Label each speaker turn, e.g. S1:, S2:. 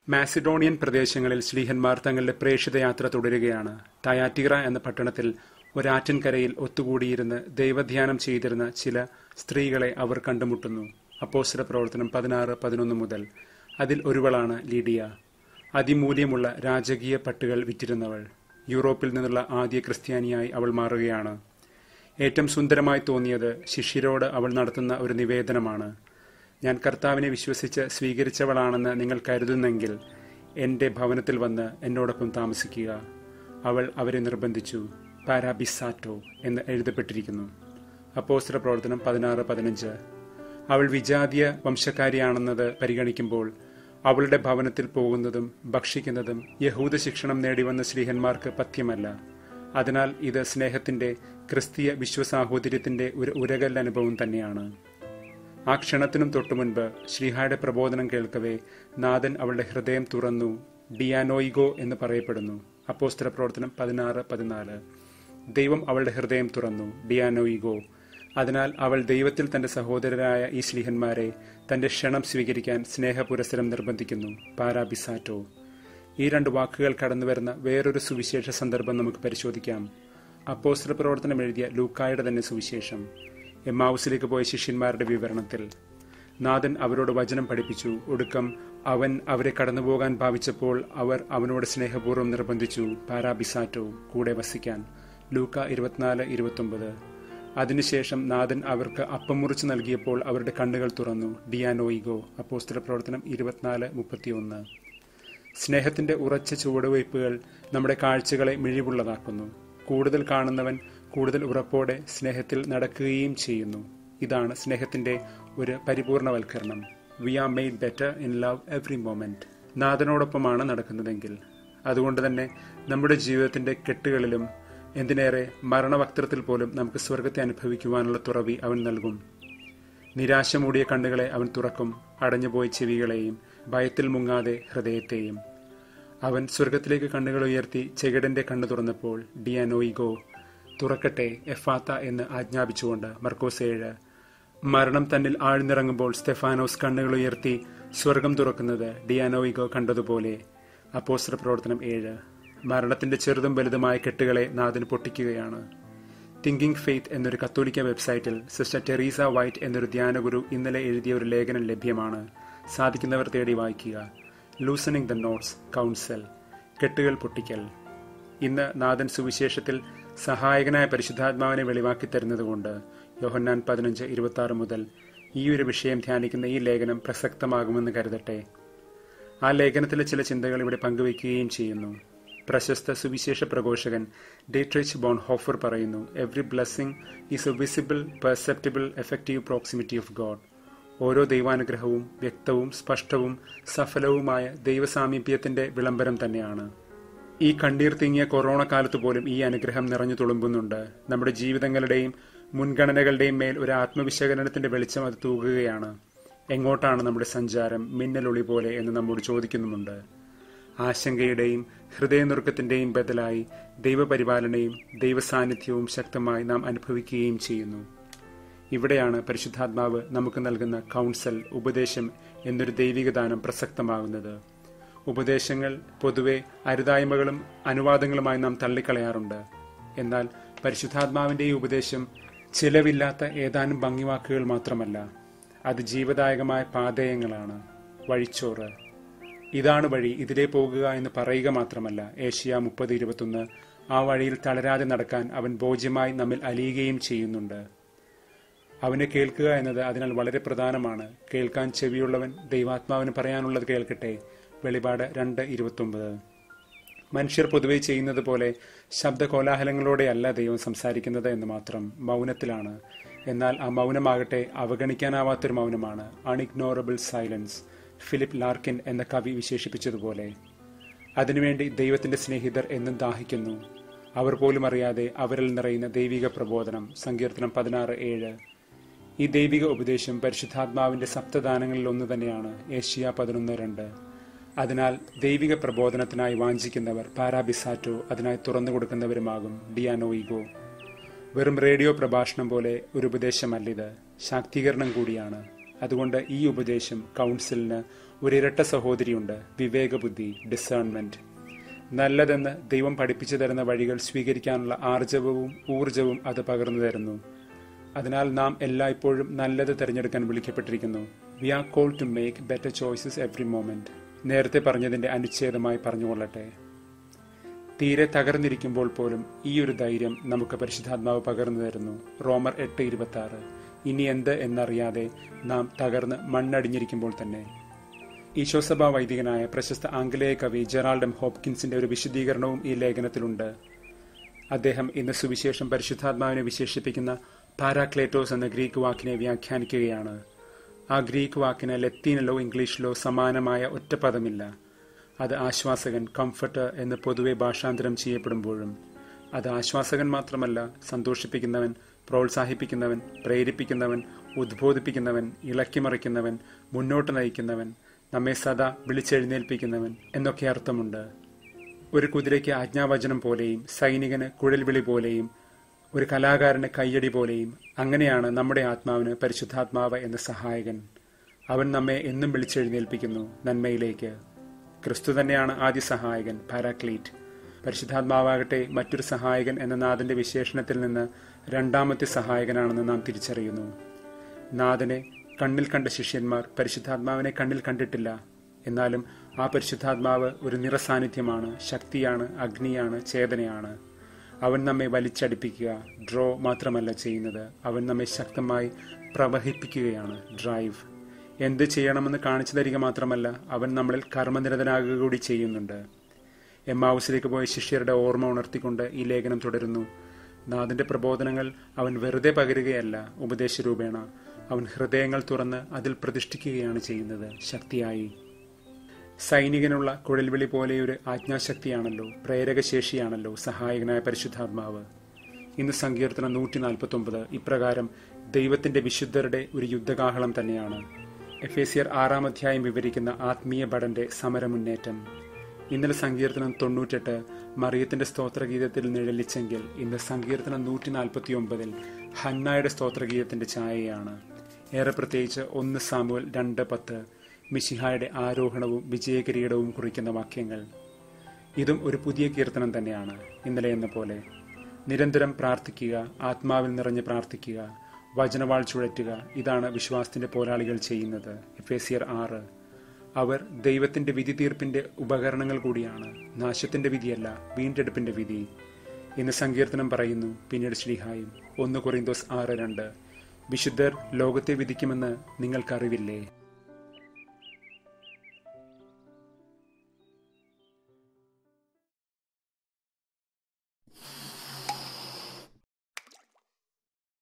S1: Macedonian പ്രദേശങ്ങളിൽ ശ്ലീഹന്മാർ തങ്ങളുടെ പ്രേക്ഷിത യാത്ര തുടരുകയാണ് ടയാറ്റിറ എന്ന പട്ടണത്തിൽ ഒരാറ്റിൻകരയിൽ ഒത്തുകൂടിയിരുന്ന് ദൈവധ്യാനം ചെയ്തിരുന്ന ചില സ്ത്രീകളെ അവർ കണ്ടുമുട്ടുന്നു അപ്പോസ്റ്റല പ്രവർത്തനം പതിനാറ് പതിനൊന്ന് മുതൽ അതിൽ ഒരുവളാണ് ലീഡിയ അതിമൂല്യമുള്ള രാജകീയ പട്ടുകൾ വിറ്റിരുന്നവൾ യൂറോപ്പിൽ നിന്നുള്ള ആദ്യ ക്രിസ്ത്യാനിയായി അവൾ മാറുകയാണ് ഏറ്റവും സുന്ദരമായി തോന്നിയത് ശിഷ്യരോട് അവൾ നടത്തുന്ന ഒരു നിവേദനമാണ് ഞാൻ കർത്താവിനെ വിശ്വസിച്ച് സ്വീകരിച്ചവളാണെന്ന് നിങ്ങൾ കരുതുന്നെങ്കിൽ എൻ്റെ ഭവനത്തിൽ വന്ന് എന്നോടൊപ്പം താമസിക്കുക അവൾ അവരെ നിർബന്ധിച്ചു പാരാബിസാറ്റോ എന്ന് എഴുതപ്പെട്ടിരിക്കുന്നു അപ്പോസ്ത്ര പ്രവർത്തനം പതിനാറ് പതിനഞ്ച് അവൾ വിജാതീയ വംശക്കാരിയാണെന്നത് പരിഗണിക്കുമ്പോൾ അവളുടെ ഭവനത്തിൽ പോകുന്നതും ഭക്ഷിക്കുന്നതും യഹൂദ ശിക്ഷണം നേടിവന്ന ശ്രീഹന്മാർക്ക് പഥ്യമല്ല അതിനാൽ ഇത് സ്നേഹത്തിന്റെ ക്രിസ്തീയ വിശ്വസാഹോദര്യത്തിന്റെ ഒരു ഉരകൽ അനുഭവം തന്നെയാണ് ആ ക്ഷണത്തിനും തൊട്ടുമുൻപ് ശ്രീഹായുടെ പ്രബോധനം കേൾക്കവേ നാഥൻ അവളുടെ ഹൃദയം തുറന്നു ഡിയാനോയിഗോ എന്ന് പറയപ്പെടുന്നു അപ്പോസ്തല പ്രവർത്തനം പതിനാറ് പതിനാല് ദൈവം അവളുടെ ഹൃദയം തുറന്നു ഡിയാനോയിഗോ അതിനാൽ അവൾ ദൈവത്തിൽ തന്റെ സഹോദരരായ ഈ ശ്ലീഹന്മാരെ തന്റെ ക്ഷണം സ്വീകരിക്കാൻ സ്നേഹപുരസരം നിർബന്ധിക്കുന്നു പാരാബിസാറ്റോ ഈ രണ്ട് വാക്കുകൾ കടന്നുവരുന്ന വേറൊരു സുവിശേഷ സന്ദർഭം നമുക്ക് പരിശോധിക്കാം അപ്പോസ്തല പ്രവർത്തനം എഴുതിയ ലൂക്കായുടെ തന്നെ സുവിശേഷം എമ്മാവുസിലേക്ക് പോയ ശിഷ്യന്മാരുടെ വിവരണത്തിൽ നാഥൻ അവരോട് വചനം പഠിപ്പിച്ചു ഒടുക്കം അവൻ അവരെ കടന്നുപോകാൻ ഭാവിച്ചപ്പോൾ അവർ അവനോട് സ്നേഹപൂർവ്വം നിർബന്ധിച്ചു പാരാബിസാറ്റോ കൂടെ വസിക്കാൻ ലൂക്ക ഇരുപത്തിനാല് ഇരുപത്തൊമ്പത് അതിനുശേഷം നാഥൻ അവർക്ക് അപ്പം മുറിച്ച് നൽകിയപ്പോൾ അവരുടെ കണ്ണുകൾ തുറന്നു ഡിയാനോയിഗോ അപ്പോസ്തല പ്രവർത്തനം ഇരുപത്തിനാല് മുപ്പത്തിയൊന്ന് സ്നേഹത്തിന്റെ ഉറച്ച ചുവടുവയ്പ്പുകൾ നമ്മുടെ കാഴ്ചകളെ മിഴിവുള്ളതാക്കുന്നു കൂടുതൽ കാണുന്നവൻ കൂടുതൽ ഉറപ്പോടെ സ്നേഹത്തിൽ നടക്കുകയും ചെയ്യുന്നു ഇതാണ് സ്നേഹത്തിന്റെ ഒരു പരിപൂർണവൽക്കരണം we are made better in love every moment നാഥനോടൊപ്പമാണ് നടക്കുന്നതെങ്കിൽ അതുകൊണ്ട് തന്നെ നമ്മുടെ ജീവിതത്തിന്റെ കെട്ടുകളിലും എന്തിനേറെ മരണവക്ത്രത്തിൽ പോലും നമുക്ക് സ്വർഗത്തെ അനുഭവിക്കുവാനുള്ള തുറവി അവൻ നൽകും നിരാശ മൂടിയ കണ്ണുകളെ അവൻ തുറക്കും അടഞ്ഞുപോയ ചെവികളെയും ഭയത്തിൽ മുങ്ങാതെ ഹൃദയത്തെയും അവൻ സ്വർഗത്തിലേക്ക് കണ്ണുകൾ ഉയർത്തി ചെകിടന്റെ കണ്ണു തുറന്നപ്പോൾ ഡിയാനോയിഗോ തുറക്കട്ടെ എഫാത്ത എന്ന് ആജ്ഞാപിച്ചുകൊണ്ട് മർക്കോസ് ഏഴ് മരണം തന്നിൽ ആഴ്ന്നിറങ്ങുമ്പോൾ സ്റ്റെഫാനോസ് കണ്ണുകൾ ഉയർത്തി സ്വർഗം തുറക്കുന്നത് ഡിയാനോയിഗോ കണ്ടതുപോലെ അപ്പോസ്ത്ര പ്രവർത്തനം ഏഴ് മരണത്തിന്റെ ചെറുതും വലുതുമായ കെട്ടുകളെ നാഥന് പൊട്ടിക്കുകയാണ് തിങ്കിങ് ഫെയ്ത്ത് എന്നൊരു കത്തോലിക്ക വെബ്സൈറ്റിൽ സിസ്റ്റർ ടെറീസ വൈറ്റ് എന്നൊരു ധ്യാനഗുരു ഇന്നലെ എഴുതിയ ഒരു ലേഖനം ലഭ്യമാണ് സാധിക്കുന്നവർ തേടി വായിക്കുക ലൂസണിംഗ് ദ നോട്ട്സ് കൗൺസൽ കെട്ടുകൾ പൊട്ടിക്കൽ ഇന്ന് നാഥൻ സുവിശേഷത്തിൽ സഹായകനായ പരിശുദ്ധാത്മാവിനെ വെളിവാക്കി തരുന്നതുകൊണ്ട് യോഹന്നാൻ പതിനഞ്ച് ഇരുപത്തി ആറ് മുതൽ ഈ ഒരു വിഷയം ധ്യാനിക്കുന്ന ഈ ലേഖനം പ്രസക്തമാകുമെന്ന് കരുതട്ടെ ആ ലേഖനത്തിലെ ചില ചിന്തകൾ ഇവിടെ പങ്കുവയ്ക്കുകയും ചെയ്യുന്നു പ്രശസ്ത സുവിശേഷ പ്രഘോഷകൻ ഡേട്രിച്ച് ബോൺ ഹോഫർ പറയുന്നു every blessing is a visible perceptible effective proximity of God ഓരോ ദൈവാനുഗ്രഹവും വ്യക്തവും സ്പഷ്ടവും സഫലവുമായ ദൈവസാമീപ്യത്തിന്റെ വിളംബരം തന്നെയാണ് ഈ കണ്ണീർ തിങ്ങിയ കൊറോണ കാലത്ത് പോലും ഈ അനുഗ്രഹം നിറഞ്ഞു തുളുമ്പുന്നുണ്ട് നമ്മുടെ ജീവിതങ്ങളുടെയും മുൻഗണനകളുടെയും മേൽ ഒരു ആത്മവിശകലനത്തിന്റെ വെളിച്ചം അത് തൂകുകയാണ് എങ്ങോട്ടാണ് നമ്മുടെ സഞ്ചാരം മിന്നലൊളി പോലെ എന്ന് നമ്മോട് ചോദിക്കുന്നുമുണ്ട് ആശങ്കയുടെയും ഹൃദയനുറുക്കത്തിന്റെയും ബദലായി ദൈവപരിപാലനയും ദൈവസാന്നിധ്യവും ശക്തമായി നാം അനുഭവിക്കുകയും ചെയ്യുന്നു ഇവിടെയാണ് പരിശുദ്ധാത്മാവ് നമുക്ക് നൽകുന്ന കൗൺസൽ ഉപദേശം എന്നൊരു ദൈവിക ദാനം പ്രസക്തമാകുന്നത് ഉപദേശങ്ങൾ പൊതുവെ അരുതായ്മകളും അനുവാദങ്ങളുമായി നാം തള്ളിക്കളയാറുണ്ട് എന്നാൽ പരിശുദ്ധാത്മാവിന്റെ ഈ ഉപദേശം ചിലവില്ലാത്ത ഏതാനും ഭംഗിവാക്കുകൾ മാത്രമല്ല അത് ജീവദായകമായ പാതയങ്ങളാണ് വഴിച്ചോറ് ഇതാണ് വഴി ഇതിലേ പോകുക എന്ന് പറയുക മാത്രമല്ല ഏഷ്യ മുപ്പത് ഇരുപത്തൊന്ന് ആ വഴിയിൽ തളരാതെ നടക്കാൻ അവൻ ബോധ്യമായി നമ്മിൽ അലിയുകയും ചെയ്യുന്നുണ്ട് അവനെ കേൾക്കുക എന്നത് അതിനാൽ വളരെ പ്രധാനമാണ് കേൾക്കാൻ ചെവിയുള്ളവൻ ദൈവാത്മാവിന് പറയാനുള്ളത് കേൾക്കട്ടെ വെളിപാട് രണ്ട് ഇരുപത്തൊമ്പത് മനുഷ്യർ പൊതുവെ ചെയ്യുന്നത് പോലെ ശബ്ദ കോലാഹലങ്ങളോടെയല്ല ദൈവം സംസാരിക്കുന്നത് എന്ന് മാത്രം മൗനത്തിലാണ് എന്നാൽ ആ മൗനമാകട്ടെ അവഗണിക്കാനാവാത്തൊരു മൗനമാണ് അൺഇഗ്നോറബിൾ സൈലൻസ് ഫിലിപ്പ് ലാർക്കിൻ എന്ന കവി വിശേഷിപ്പിച്ചതുപോലെ അതിനുവേണ്ടി ദൈവത്തിന്റെ സ്നേഹിതർ എന്നും ദാഹിക്കുന്നു അവർ പോലും അറിയാതെ അവരിൽ നിറയുന്ന ദൈവിക പ്രബോധനം സങ്കീർത്തനം പതിനാറ് ഏഴ് ഈ ദൈവിക ഉപദേശം പരിശുദ്ധാത്മാവിന്റെ സപ്തദാനങ്ങളിൽ ഒന്ന് തന്നെയാണ് ഏഷ്യ പതിനൊന്ന് രണ്ട് അതിനാൽ ദൈവിക പ്രബോധനത്തിനായി വാഞ്ചിക്കുന്നവർ പാരാബിസാറ്റോ അതിനായി തുറന്നു കൊടുക്കുന്നവരുമാകും ഡിയാനോയിഗോ വെറും റേഡിയോ പ്രഭാഷണം പോലെ ഒരു ഉപദേശമല്ലിത് ശാക്തീകരണം കൂടിയാണ് അതുകൊണ്ട് ഈ ഉപദേശം കൗൺസിലിന് ഒരിരട്ട സഹോദരിയുണ്ട് വിവേകബുദ്ധി ഡിസേൺമെന്റ് നല്ലതെന്ന് ദൈവം പഠിപ്പിച്ചു തരുന്ന വഴികൾ സ്വീകരിക്കാനുള്ള ആർജവവും ഊർജവും അത് പകർന്നു തരുന്നു അതിനാൽ നാം എല്ലായ്പ്പോഴും നല്ലത് തിരഞ്ഞെടുക്കാൻ വിളിക്കപ്പെട്ടിരിക്കുന്നു we are call to make better choices every moment നേരത്തെ പറഞ്ഞതിന്റെ അനുച്ഛേദമായി പറഞ്ഞുകൊള്ളട്ടെ തീരെ തകർന്നിരിക്കുമ്പോൾ പോലും ഈ ഒരു ധൈര്യം നമുക്ക് പരിശുദ്ധാത്മാവ് പകർന്നു തരുന്നു റോമർ എട്ട് ഇരുപത്തി ആറ് ഇനി എന്ത് എന്നറിയാതെ നാം തകർന്ന് മണ്ണടിഞ്ഞിരിക്കുമ്പോൾ തന്നെ ഈശോസഭ വൈദികനായ പ്രശസ്ത ആംഗലേയ കവി ജെറാൾഡ് എം ഹോപ്കിൻസിന്റെ ഒരു വിശദീകരണവും ഈ ലേഖനത്തിലുണ്ട് അദ്ദേഹം ഇന്ന് സുവിശേഷം പരിശുദ്ധാത്മാവിനെ വിശേഷിപ്പിക്കുന്ന പാരാക്ലേറ്റോസ് എന്ന ഗ്രീക്ക് വാക്കിനെ വ്യാഖ്യാനിക്കുകയാണ് ആ ഗ്രീക്ക് വാക്കിന് ലത്തീനിലോ ഇംഗ്ലീഷിലോ സമാനമായ ഒറ്റ പദമില്ല അത് ആശ്വാസകൻ കംഫർട്ടർ എന്ന് പൊതുവെ ഭാഷാന്തരം ചെയ്യപ്പെടുമ്പോഴും അത് ആശ്വാസകൻ മാത്രമല്ല സന്തോഷിപ്പിക്കുന്നവൻ പ്രോത്സാഹിപ്പിക്കുന്നവൻ പ്രേരിപ്പിക്കുന്നവൻ ഉദ്ബോധിപ്പിക്കുന്നവൻ ഇളക്കിമറിക്കുന്നവൻ മുന്നോട്ട് നയിക്കുന്നവൻ നമ്മെ സദാ വിളിച്ചെഴുന്നേൽപ്പിക്കുന്നവൻ എന്നൊക്കെ അർത്ഥമുണ്ട് ഒരു കുതിരയ്ക്ക് ആജ്ഞാവചനം പോലെയും സൈനികന് കുഴൽവിളി പോലെയും ഒരു കലാകാരന് കയ്യടി പോലെയും അങ്ങനെയാണ് നമ്മുടെ ആത്മാവിന് പരിശുദ്ധാത്മാവ് എന്ന സഹായകൻ അവൻ നമ്മെ എന്നും വിളിച്ചെഴുന്നേൽപ്പിക്കുന്നു നന്മയിലേക്ക് ക്രിസ്തു തന്നെയാണ് ആദ്യ സഹായകൻ പാരാക്ലീറ്റ് പരിശുദ്ധാത്മാവാകട്ടെ മറ്റൊരു സഹായകൻ എന്ന നാഥന്റെ വിശേഷണത്തിൽ നിന്ന് രണ്ടാമത്തെ സഹായകനാണെന്ന് നാം തിരിച്ചറിയുന്നു നാഥനെ കണ്ണിൽ കണ്ട ശിഷ്യന്മാർ പരിശുദ്ധാത്മാവിനെ കണ്ണിൽ കണ്ടിട്ടില്ല എന്നാലും ആ പരിശുദ്ധാത്മാവ് ഒരു നിറസാന്നിധ്യമാണ് ശക്തിയാണ് അഗ്നിയാണ് ചേതനയാണ് അവൻ നമ്മെ വലിച്ചടിപ്പിക്കുക ഡ്രോ മാത്രമല്ല ചെയ്യുന്നത് അവൻ നമ്മെ ശക്തമായി പ്രവഹിപ്പിക്കുകയാണ് ഡ്രൈവ് എന്ത് ചെയ്യണമെന്ന് കാണിച്ചു തരിക മാത്രമല്ല അവൻ നമ്മളിൽ കർമ്മനിരതനാകുക കൂടി ചെയ്യുന്നുണ്ട് എമ്മാവുസിലേക്ക് പോയ ശിഷ്യരുടെ ഓർമ്മ ഉണർത്തിക്കൊണ്ട് ഈ ലേഖനം തുടരുന്നു നാഥന്റെ പ്രബോധനങ്ങൾ അവൻ വെറുതെ പകരുകയല്ല ഉപദേശരൂപേണ അവൻ ഹൃദയങ്ങൾ തുറന്ന് അതിൽ പ്രതിഷ്ഠിക്കുകയാണ് ചെയ്യുന്നത് ശക്തിയായി സൈനികനുള്ള കുഴൽവിളി പോലെയൊരു ആജ്ഞാശക്തിയാണല്ലോ പ്രേരകശേഷിയാണല്ലോ സഹായകനായ പരിശുദ്ധാത്മാവ് ഇന്ന് സങ്കീർത്തനം നൂറ്റി നാൽപ്പത്തി ഒമ്പത് ഇപ്രകാരം ദൈവത്തിന്റെ വിശുദ്ധരുടെ ഒരു യുദ്ധകാഹളം തന്നെയാണ് എഫേസിയർ ആറാം അധ്യായം വിവരിക്കുന്ന ആത്മീയ ഭടന്റെ സമരമുന്നേറ്റം ഇന്നലെ സങ്കീർത്തനം തൊണ്ണൂറ്റെട്ട് മറിയത്തിന്റെ സ്തോത്രഗീതത്തിൽ നിഴലിച്ചെങ്കിൽ ഇന്ന് സങ്കീർത്തനം നൂറ്റി നാൽപ്പത്തി ഒമ്പതിൽ ഹന്നായുടെ സ്തോത്രഗീതത്തിന്റെ ഛായയാണ് ഏറെ പ്രത്യേകിച്ച് ഒന്ന് സാമുവൽ രണ്ട് പത്ത് മിഷിഹായുടെ ആരോഹണവും വിജയകിരീടവും കുറിക്കുന്ന വാക്യങ്ങൾ ഇതും ഒരു പുതിയ കീർത്തനം തന്നെയാണ് ഇന്നലെ എന്ന പോലെ നിരന്തരം പ്രാർത്ഥിക്കുക ആത്മാവിൽ നിറഞ്ഞ് പ്രാർത്ഥിക്കുക വചനവാൾ ചുഴറ്റുക ഇതാണ് വിശ്വാസത്തിന്റെ പോരാളികൾ ചെയ്യുന്നത് എഫേസിയർ ആറ് അവർ ദൈവത്തിന്റെ വിധി തീർപ്പിന്റെ ഉപകരണങ്ങൾ കൂടിയാണ് നാശത്തിന്റെ വിധിയല്ല വീണ്ടെടുപ്പിന്റെ വിധി ഇന്ന് സങ്കീർത്തനം പറയുന്നു പിന്നീട് ശ്രീഹായും ഒന്ന് കൊറിന്തോസ് ആറ് രണ്ട് വിശുദ്ധർ ലോകത്തെ വിധിക്കുമെന്ന് നിങ്ങൾക്കറിവില്ലേ